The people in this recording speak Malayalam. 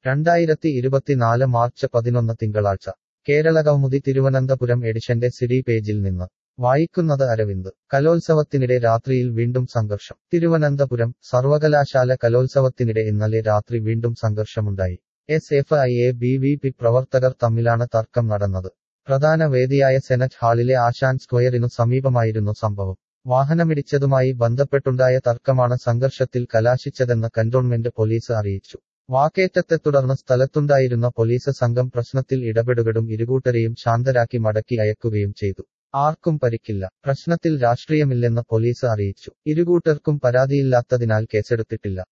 രണ്ടായിരത്തി ഇരുപത്തിനാല് മാർച്ച് പതിനൊന്ന് തിങ്കളാഴ്ച കേരള കൗമുദി തിരുവനന്തപുരം എഡിഷന്റെ സിഡി പേജിൽ നിന്ന് വായിക്കുന്നത് അരവിന്ദ് കലോത്സവത്തിനിടെ രാത്രിയിൽ വീണ്ടും സംഘർഷം തിരുവനന്തപുരം സർവകലാശാല കലോത്സവത്തിനിടെ ഇന്നലെ രാത്രി വീണ്ടും സംഘർഷമുണ്ടായി S F I A B V P പ്രവർത്തകർ തമ്മിലാണ് തർക്കം നടന്നത് പ്രധാന വേദിയായ സെനറ്റ് ഹാളിലെ ആശാൻ സ്ക്വയറിനു സമീപമായിരുന്നു സംഭവം വാഹനമിടിച്ചതുമായി ബന്ധപ്പെട്ടുണ്ടായ തർക്കമാണ് സംഘർഷത്തിൽ കലാശിച്ചതെന്ന് കന്റോൺമെന്റ് പോലീസ് അറിയിച്ചു വാക്കേറ്റത്തെ തുടർന്ന് സ്ഥലത്തുണ്ടായിരുന്ന പോലീസ് സംഘം പ്രശ്നത്തിൽ ഇടപെടുകയും ഇരുകൂട്ടരെയും ശാന്തരാക്കി മടക്കി അയക്കുകയും ചെയ്തു ആർക്കും പരിക്കില്ല പ്രശ്നത്തിൽ രാഷ്ട്രീയമില്ലെന്ന് പോലീസ് അറിയിച്ചു ഇരുകൂട്ടർക്കും പരാതിയില്ലാത്തതിനാൽ കേസെടുത്തിട്ടില്ല